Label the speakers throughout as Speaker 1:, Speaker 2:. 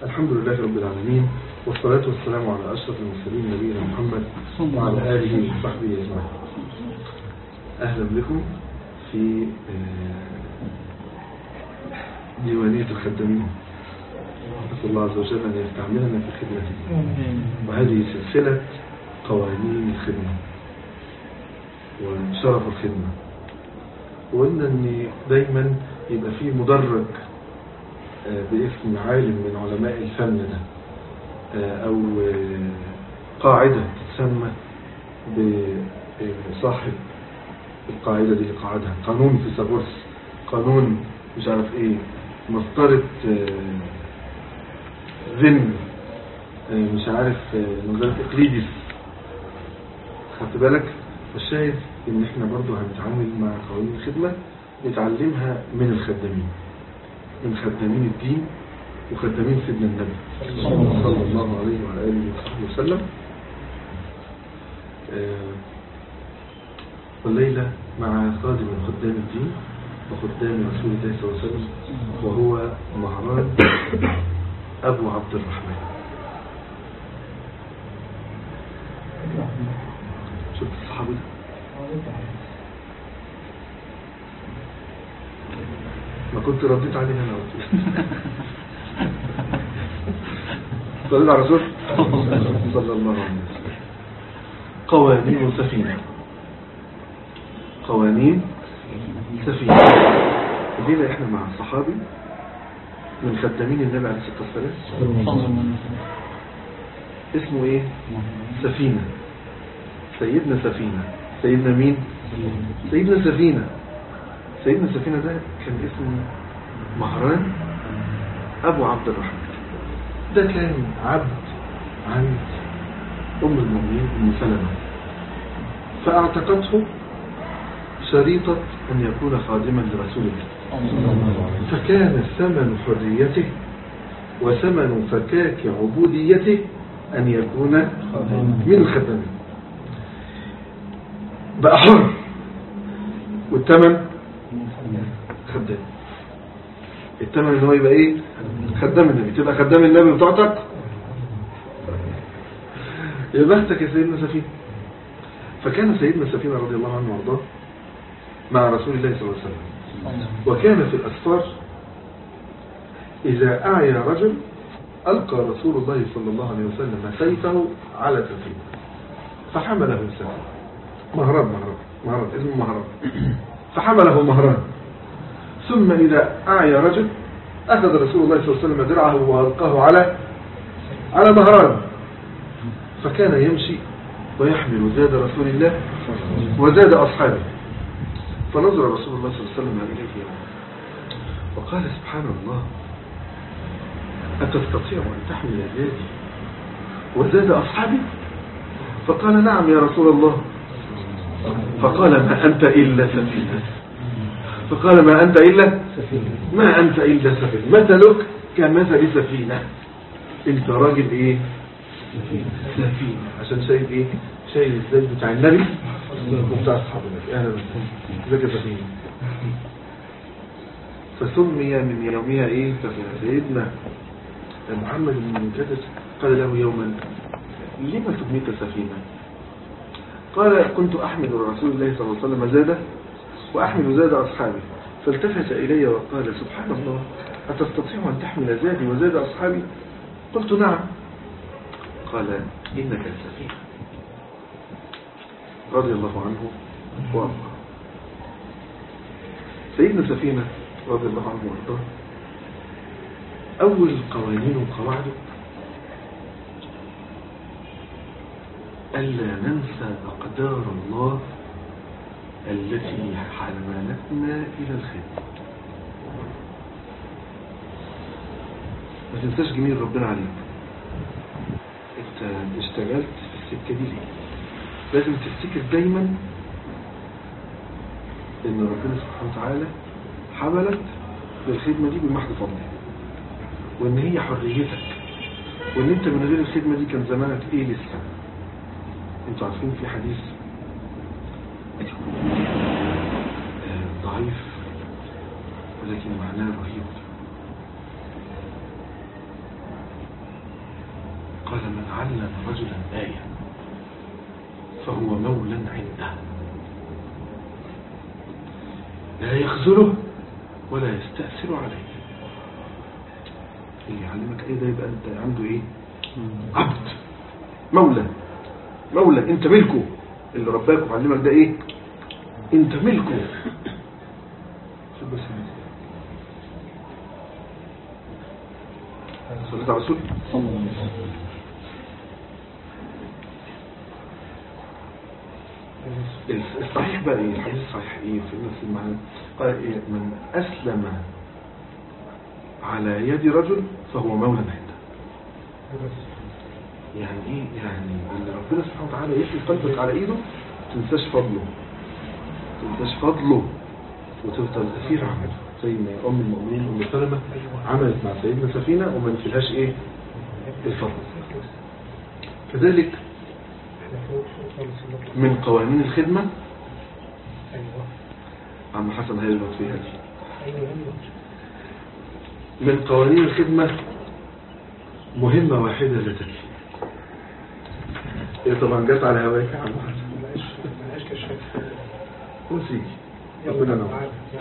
Speaker 1: الحمد لله رب العالمين والصلاة والسلام على أشرف المرسلين نبينا محمد وعلى آله وصحبه أجمعين أهلا بكم في آه، ديوانية الخدامين نسأل الله عز وجل أن يستعملنا في خدمته وهذه سلسلة قوانين الخدمة وشرف الخدمة وقلنا أن دايما يبقى في مدرج آه، باسم عالم من علماء الفن ده آه، أو آه، قاعدة تسمى بصاحب القاعدة دي اللي قاعدها قانون فيثاغورس قانون مش عارف ايه مسطرة آه، ذن آه، مش عارف آه، نظرية اقليدس خدت بالك فالشاهد ان احنا برضو هنتعامل مع قوانين الخدمة نتعلمها من الخدامين من خدامين الدين وخدامين سيدنا النبي صلى الله عليه وعلى اله وصحبه وسلم آه، والليلة مع خادم من خدام الدين وخدام رسول الله صلى الله عليه وسلم وهو مهران أبو عبد الرحمن شفت الصحابي ده؟ ما كنت رديت عليه أنا قلت صليت على رسول صلى الله عليه وسلم قوانين سفينة قوانين سفينة الليلة احنا مع صحابي من خدامين النبي عليه الصلاة والسلام اسمه ايه سفينة سيدنا سفينة سيدنا مين سيدنا سفينة سيدنا سفينة ده كان اسمه مهران ابو عبد الرحمن ده كان عبد عند ام المؤمنين ام سلمة فاعتقته شريطة أن يكون خادما لرسول الله فكان ثمن حريته وثمن فكاك عبوديته أن يكون من الخدامين بقى حر والثمن خدام الثمن ان هو يبقى ايه خدام النبي تبقى خدام النبي وتعتق يا بختك يا سيدنا سفينة فكان سيدنا سفينة رضي الله عنه وارضاه مع رسول الله صلى الله عليه وسلم وكان في الأسفار إذا أعيا رجل ألقى رسول الله صلى الله عليه وسلم سيفه على سفينة فحمله السفينة مهران مهران مهران اسمه مهران فحمله مهران ثم إذا أعيا رجل أخذ رسول الله صلى الله عليه وسلم درعه وألقاه على على مهران فكان يمشي ويحمل زاد رسول الله وزاد أصحابه فنظر رسول الله صلى الله عليه وسلم إليه وقال سبحان الله أتستطيع أن تحمل زادي وزاد أصحابي فقال نعم يا رسول الله فقال ما أنت إلا سفينة فقال ما أنت إلا ما أنت إلا سفينة مثلك كمثل سفينة انت راجل ايه سفينة عشان شايف ايه شايل الزيت بتاع النبي وبتاع اصحاب النبي اهلا وسهلا ازيك يا سفينة فسمي من يومها ايه سفينة سيدنا محمد بن منكدس قال له يوما لما سميت سفينة قال كنت احمل رسول الله صلى الله عليه وسلم زاده واحمل زاد اصحابي فالتفت الي وقال سبحان الله اتستطيع ان تحمل زادي وزاد اصحابي قلت نعم قال إنك السفينة رضي الله عنه وارضاه سيدنا سفينة رضي الله عنه وارضاه أول قوانين وقواعده ألا ننسى أقدار الله التي حملتنا إلى الخدمة ما تنساش جميل ربنا عليك انت اشتغلت في السكة دي ليه لازم تفتكر دايما ان ربنا سبحانه وتعالى حملك للخدمة دي بمحض فضله وان هي حريتك وان انت من غير الخدمة دي كان زمانك ايه لسه انتوا عارفين في حديث آه، ضعيف ولكن معناه رهيب من علم رجلا آية فهو مولا عنده لا يخذله ولا يستأثر عليه اللي يعلمك ايه ده يبقى انت عنده ايه عبد مولى مولى انت ملكه اللي رباك وعلمك ده ايه انت ملكه شوف بس صليت على رسول الصحيح بقى ايه الحديث الصحيح ايه في نفس المعنى قال ايه من اسلم على يد رجل فهو مولى عنده يعني ايه يعني اللي ربنا سبحانه وتعالى يحمي قلبك على ايده تنساش فضله تنساش فضله وتفضل اسير عمله زي ما ام المؤمنين ام سلمة عملت مع سيدنا سفينة وما نسيلهاش ايه الفضل كذلك من قوانين الخدمة عم حسن هيغلط فيها دي من قوانين الخدمة مهمة واحدة لا تكفي ايه طبعا جت على هواك يا عم حسن وسيجي ربنا نور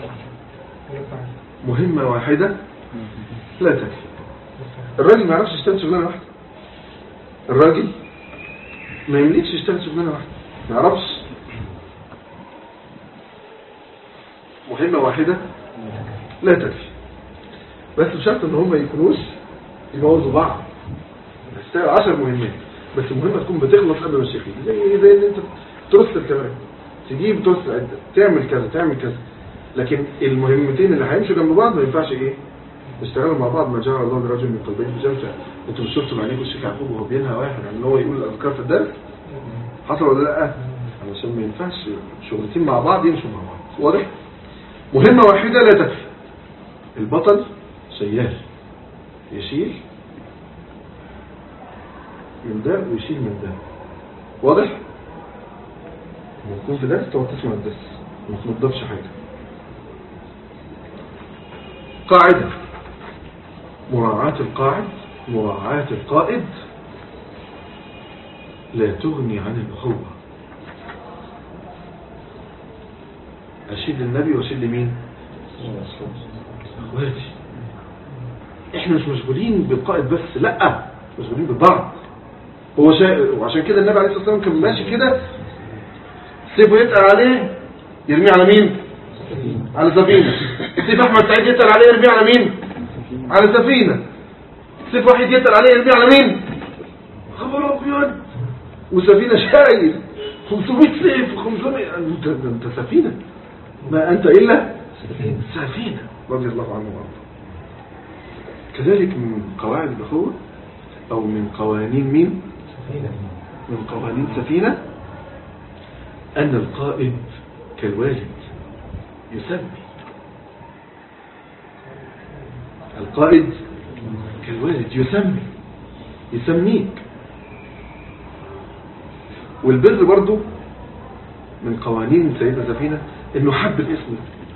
Speaker 1: مهمة واحدة لا تكفي الراجل ما يعرفش يشتغل شغلانة واحدة الراجل ما يملكش يشتغل شغلانة واحدة ما يعرفش مهمة واحدة لا تكفي بس بشرط ان هم ما يكونوش يبوظوا بعض بس عشر مهمات بس مهمة تكون بتخلص قبل ما الشيخ زي زي ان انت ترص الكمان تجيب ترص عدة تعمل كذا تعمل كذا لكن المهمتين اللي هيمشوا جنب بعض ما ينفعش ايه يشتغلوا مع بعض ما جعل الله لرجل من قلبين في جمشة انتوا مش شفتوا بعينيكم الشيخ يعقوب وهو بينهى واحد عن ان هو يقول الاذكار في الدرس حصل ولا لا علشان ما ينفعش شغلتين مع بعض يمشوا مع بعض واضح مهمة واحدة لا تكفي البطل شيال يشيل من ده ويشيل من ده واضح لما تكون في درس تقعد تسمع الدرس ما تنضفش حاجة قاعدة مراعاة القاعد مراعاة القائد لا تغني عن الأخوة أشيل للنبي وأشيل لمين أخواتي احنا مش مشغولين بالقائد بس لا مشغولين ببعض هو شا... وعشان كده النبي عليه الصلاة والسلام كان ماشي كده سيبه يتقل عليه يرميه على مين على سفينة سيب احمد سعيد يتقل عليه يرميه على مين على سفينة سيب واحد يتقل عليه يرميه على مين خبر ابيض وسفينة شايل 500 سيف 500 انت انت سفينة ما انت الا سفينة رضي الله عنه وارضاه كذلك من قواعد الاخوه او من قوانين مين من قوانين سفينة ان القائد كالوالد يسمي القائد كالوالد يسمي يسميك والبر برضو من قوانين سيدة سفينة انه حب الاسم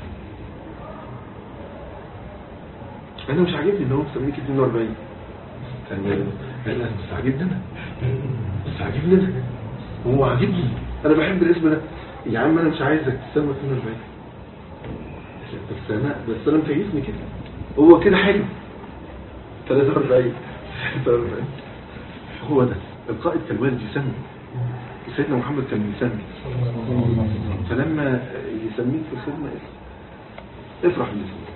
Speaker 1: انا مش عاجبني ان هو مسميك 42 كان قال انا مش عاجبني انا مش عاجبني انا هو عاجبني انا بحب الاسم ده يا عم انا مش عايزك تسمى 42 بس انا بس انا مكيفني كده هو كده حلو 43 43 هو ده القائد كان والد يسمي سيدنا محمد كان يسمي فلما يسميك في الخدمة افرح بالاسم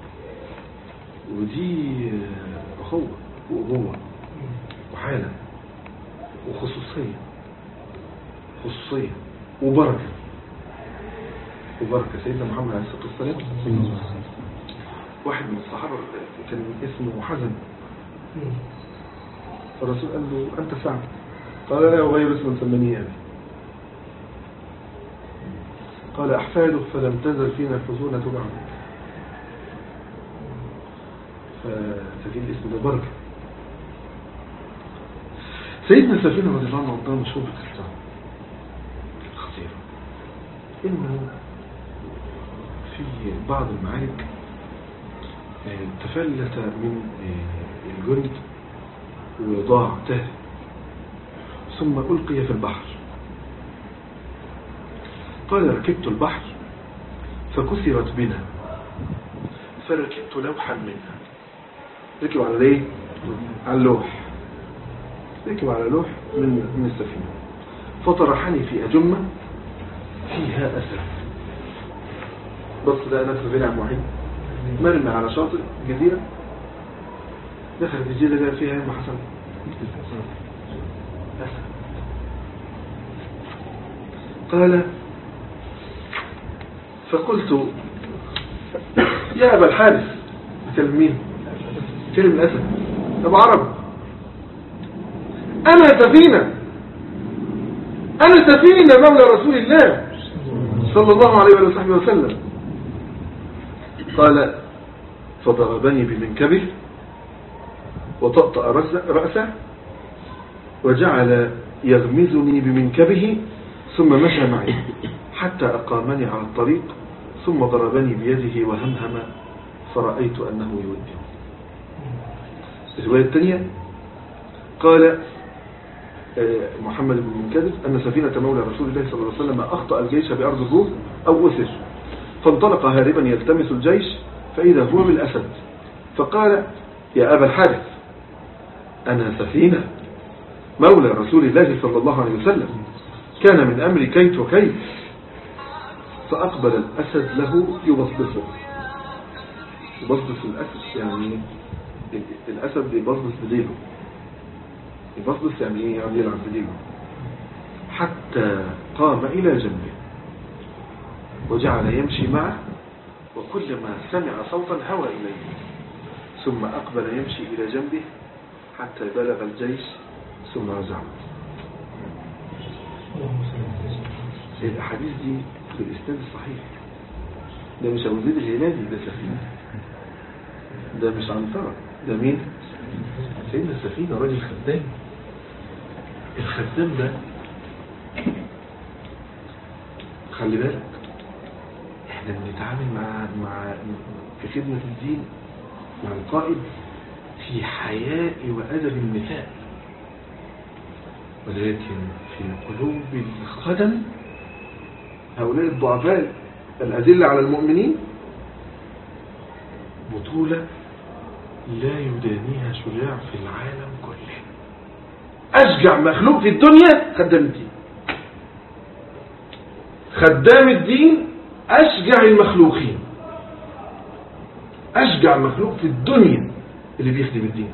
Speaker 1: ودي أخوة وأبوة وحالة وخصوصية خصوصية وبركة وبركة سيدنا محمد عليه الصلاة والسلام واحد من الصحابة كان اسمه حزن فالرسول قال له أنت سعد قال لا أغير اسما سمني أبي قال أحفاده فلم تزل فينا الحزونة بعد فسفين الاسم ده بركة سيدنا سفينة رضي الله عنه وارضاه مشهور بقصته خطيرة إنه في بعض المعارك تفلت من الجند وضاع تاه ثم ألقي في البحر قال ركبت البحر فكسرت بنا فركبت لوحا منها ركب على ايه على اللوح ركب على لوح من من السفينة فطرحني في أجمة فيها أسد بص ده نفسه بين عم وحيد مرمي على شاطئ جزيرة دخل الجزيرة ده فيها ما حصل أسد قال فقلت يا أبا الحارث بكلم مين كلم الأسد أبو عرب أنا سفينة أنا سفينة مولى رسول الله صلى الله عليه وصحبه وسلم قال فضربني بمنكبه وطأطأ رأسه وجعل يغمزني بمنكبه ثم مشى معي حتى أقامني على الطريق ثم ضربني بيده وهمهم فرأيت أنه يودي الرواية الثانية قال محمد بن منكدر أن سفينة مولى رسول الله صلى الله عليه وسلم أخطأ الجيش بأرض الروم أو أسر فانطلق هاربا يلتمس الجيش فإذا هو بالأسد فقال يا أبا الحارث أنا سفينة مولى رسول الله صلى الله عليه وسلم كان من أمري كيت وكيت فأقبل الأسد له يبصبصه يبصبص الأسد يعني الأسد يبصبص بديله يبصبص يعني ايه يعني يلعب بديله حتى قام إلى جنبه وجعل يمشي معه وكلما سمع صوتا هوى إليه ثم أقبل يمشي إلى جنبه حتى بلغ الجيش ثم رجع الأحاديث دي بالإسناد الصحيح ده مش أبو زيد الهلالي ده سفينة ده مش عنترة ده مين سيدنا السفينة راجل خدام الخدام ده خلي بالك احنا بنتعامل مع مع في خدمة الدين مع القائد في حياء وأدب النساء ولكن في قلوب الخدم هؤلاء الضعفاء الأذلة على المؤمنين بطولة لا يدانيها شجاع في العالم كله أشجع مخلوق في الدنيا خدام الدين خدام الدين أشجع المخلوقين أشجع مخلوق في الدنيا اللي بيخدم الدين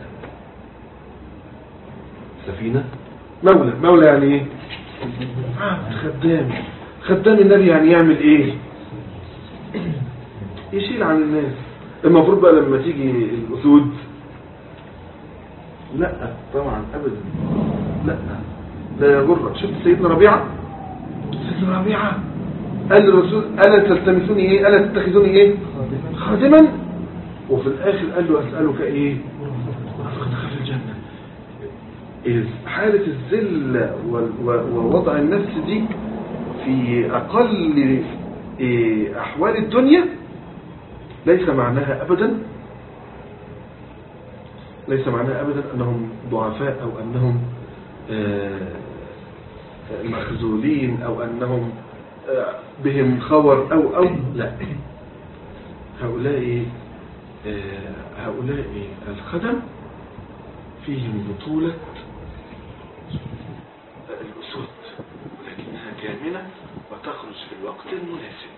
Speaker 1: سفينة مولى مولى يعني ايه عبد خدام خدام النبي يعني يعمل ايه يشيل عن الناس المفروض بقى لما تيجي الأسود لا طبعا أبدا لا لا يغرك شفت سيدنا ربيعة سيدنا ربيعة قال للرسول ألا تلتمسوني إيه ألا تتخذوني إيه خادما وفي الآخر قال له أسألك إيه أفقد دخل الجنة إذ حالة الذل ووضع النفس دي في أقل أحوال الدنيا ليس معناها أبدا ليس معناها أبدا أنهم ضعفاء أو أنهم مخزولين أو أنهم بهم خور أو أو لا هؤلاء هؤلاء الخدم فيهم بطولة الأسود ولكنها كاملة وتخرج في الوقت المناسب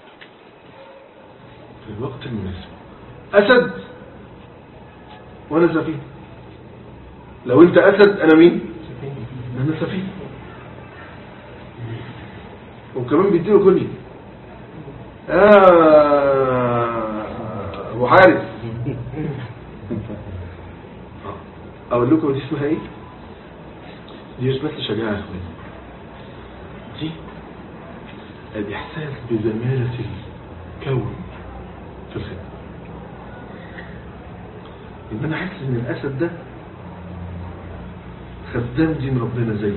Speaker 1: في الوقت المناسب أسد وأنا سفينة لو أنت أسد أنا مين أنا سفينة وكمان بيديله كني آه أبو حارس أقول لكم دي اسمها إيه دي مش بس شجاعة يا أخوان دي الإحساس بزمالة الكون في الخدمة إن أنا حاسس إن الأسد ده خدام دين ربنا زي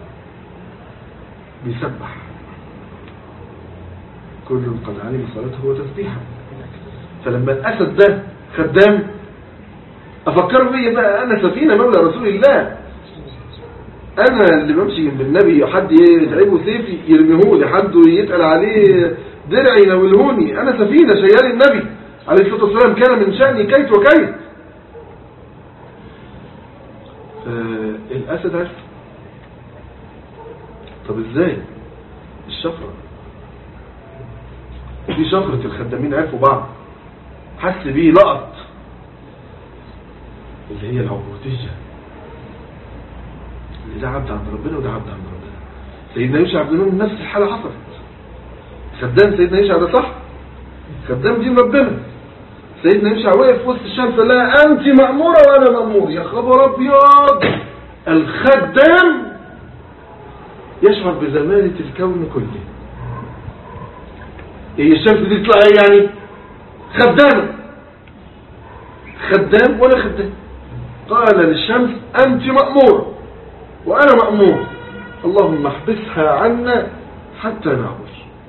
Speaker 1: بيسبح كل قد علم صلاته وتسبيحه فلما الأسد ده خدام أفكر بي بقى أنا سفينة مولى رسول الله انا اللي بمشي جنب النبي حد يتعبه سيفي يرميهولي حد يتقل عليه درع ينولهوني انا سفينة شيال النبي عليه الصلاة والسلام كان من شأني كيت وكيت آه الاسد عرف طب ازاي الشفرة في شفرة الخدامين عرفوا بعض حس بيه لقط اللي هي العبودية اللي ده عبد عند ربنا وده عبد عند ربنا سيدنا يوشع بن نون نفس الحالة حصلت خدام سيدنا يوشع ده صح خدام دين ربنا سيدنا يوشع وقف وسط الشمس قال لها انت مأمورة وانا مأمور يا خبر ابيض الخدام يشعر بزمانة الكون كله هي الشمس دي تطلع ايه يعني خدامة خدام ولا خدام قال للشمس أنت مأمور وأنا مأمور اللهم احبسها عنا حتى نعبر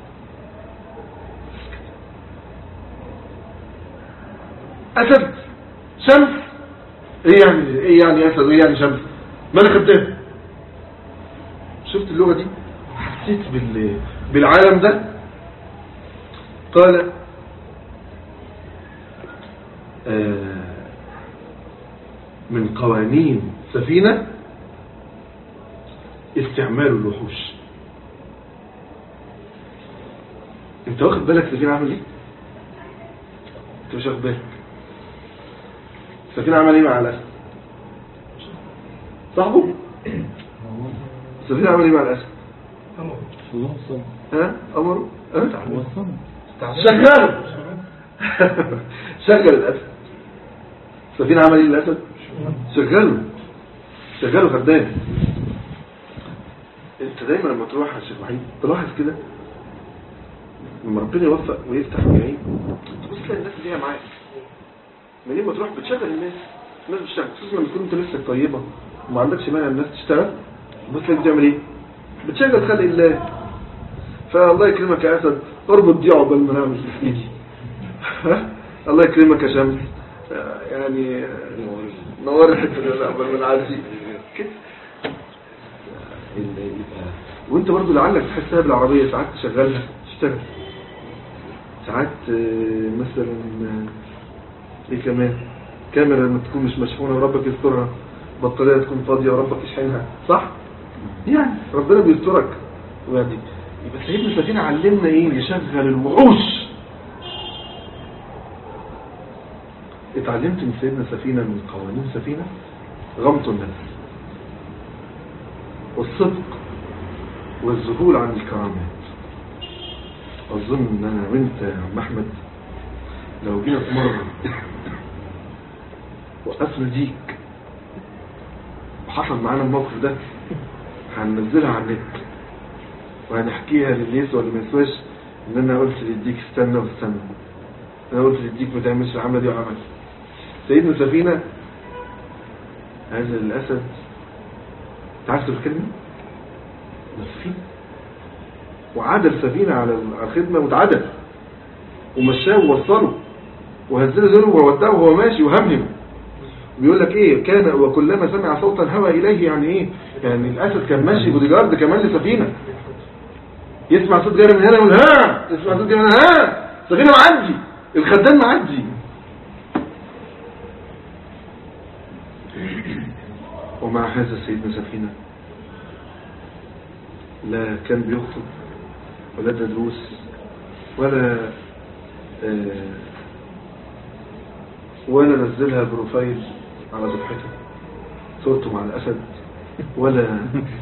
Speaker 1: أسد شمس ايه يعني ايه يعني أسد وايه يعني شمس ما أنا خدام شفت اللغة دي حسيت بال... بالعالم ده قال آه من قوانين سفينة استعمال الوحوش انت واخد بالك سفينة عمل ايه انت مش واخد بالك سفينة عمل ايه مع الاسد صاحبه سفينة عمل ايه مع الاسد ها امره ها شغال شغل الاسد سفينة عمل ايه الاسد شغله شغله خدام انت دايما لما تروح يا شيخ وحيد تلاحظ كده لما ربنا يوفق ويفتح العين تبص تلاقي الناس اللي هي معاك منين ما تروح بتشغل الناس الناس بتشتغل خصوصا لما تكون انت لسه طيبه وما عندكش مانع الناس تشتغل بص تلاقي بتعمل ايه بتشغل خلق الله فالله يكرمك يا اسد اربط دي عقبال ما نعمل في ايدي الله يكرمك يا شمس يعني نور الحته قبل ما نعدي كده وانت برضو لعلك تحسها بالعربية ساعات تشغلها تشتغل ساعات مثلا ايه كمان كاميرا لما تكون مش مشحونة وربك يسترها بطارية تكون فاضية وربك يشحنها صح يعني ربنا بيسترك ويعني يبقى سيدنا سفينة علمنا ايه يشغل الوحوش اتعلمت من سيدنا سفينة من قوانين سفينة غمط النفس والصدق والذهول عن الكرامات أظن أن أنا وأنت يا عم أحمد لو جينا في مرة وقفنا ديك وحصل معانا الموقف ده هننزلها على النت وهنحكيها للي يسوى اللي ما يسواش ان انا قلت للديك استنى واستنى انا قلت للديك ما تعملش العمله دي وعمل سيدنا سفينة هذا الأسد تعرف الكلمة مسفين وعدل سفينة على الخدمة وتعدل ومشاه ووصله وهزله زله وودعه وهو ماشي وهمهم بيقول لك ايه كان وكلما سمع صوتا هوى اليه يعني ايه يعني الاسد كان ماشي بوديجارد كمان لسفينة يسمع صوت جاري من هنا يقول ها يسمع صوت جاري من هنا ها سفينة معدي الخدام معدي ومع هذا سيدنا سفينة لا كان بيخطب ولا دروس ولا آه ولا نزلها بروفايل على صفحته صورته مع الأسد ولا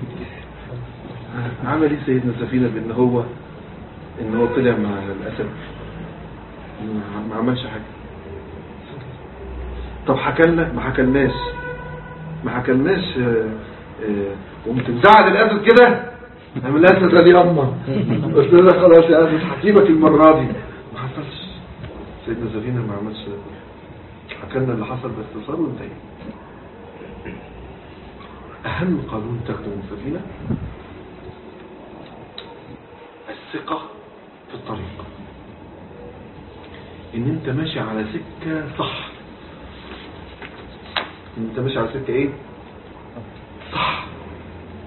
Speaker 1: عمل ايه سيدنا سفينة بان هو ان هو طلع مع الأسد ما عملش حاجة طب حكلنا ما حكلناش ما حكلناش وقمت مزعل الاسد كده قام الاسد غادي امه قلت له خلاص يا اسد هسيبك المره دي ما حصلش سيدنا سفينه ما عملش حكلنا اللي حصل بس صار وانتهي اهم قانون تاخده من سفينه الثقه في الطريق ان انت ماشي على سكه صح انت ماشي على سكه ايه صح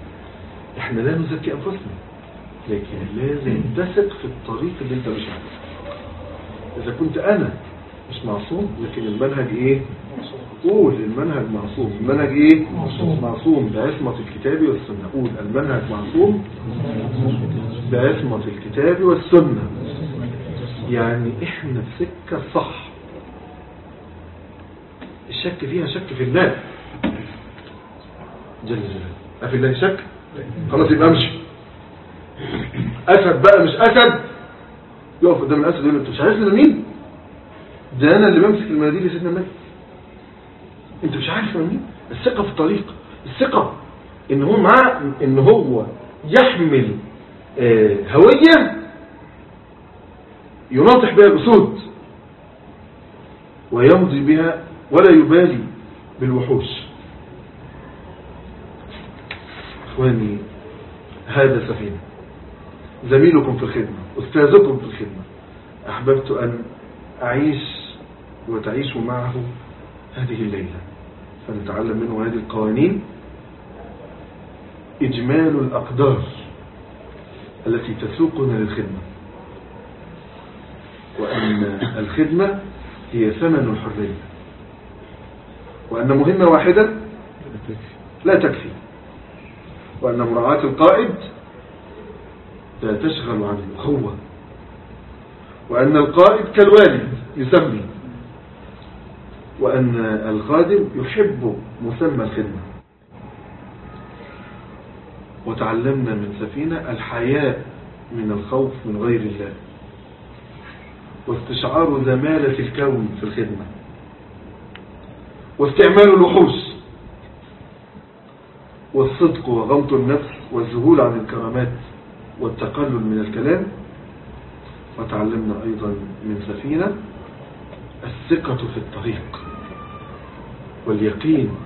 Speaker 1: احنا لا نزكي انفسنا لكن لازم تثق في الطريق اللي انت مش عليه اذا كنت انا مش معصوم لكن المنهج ايه قول المنهج معصوم المنهج ايه
Speaker 2: معصوم.
Speaker 1: معصوم بعصمة الكتاب والسنة قول المنهج معصوم بعصمة الكتاب والسنة يعني احنا في سكة صح الشك فيها شك في الله جل جلاله أفي الله شك خلاص يبقى امشي اسد بقى مش اسد يقف قدام الاسد يقول له انت مش عارف انا مين ده انا اللي بمسك المناديل لسيدنا النبي انت مش عارف انا مين الثقه في الطريق الثقه ان هو معاه ان هو يحمل آه، هويه يناطح بها الاسود ويمضي بها ولا يبالي بالوحوش اخواني هذا سفينه زميلكم في الخدمة أستاذكم في الخدمة أحببت أن أعيش وتعيشوا معه هذه الليلة فنتعلم منه هذه القوانين إجمال الأقدار التي تسوقنا للخدمة وأن الخدمة هي ثمن الحرية وأن مهمة واحدة لا تكفي وأن مراعاة القائد لا تشغل عن الأخوة وأن القائد كالوالد يسمي وأن الخادم يحب مسمى الخدمة وتعلمنا من سفينة الحياء من الخوف من غير الله واستشعار زمالة الكون في الخدمة واستعمال الوحوش والصدق وغمط النفس والذهول عن الكرامات والتقلل من الكلام وتعلمنا أيضا من سفينة الثقة في الطريق واليقين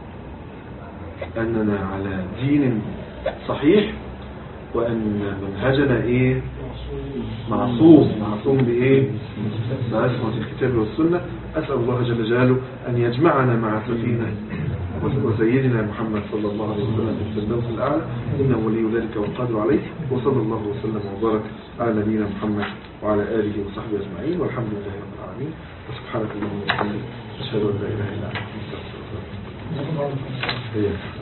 Speaker 1: أننا على دين صحيح وأن منهجنا إيه معصوم معصوم بإيه بعصمة الكتاب والسنة أسأل الله جل جلاله أن يجمعنا مع سفينة وسيدنا محمد صلى الله عليه وسلم في الفردوس الأعلى إنه ولي ذلك والقادر عليه وصلى الله وسلم وبارك على نبينا محمد وعلى آله وصحبه أجمعين والحمد لله رب العالمين وسبحانك اللهم وبحمدك أشهد أن لا إله إلا أنت أستغفرك وأتوب إليك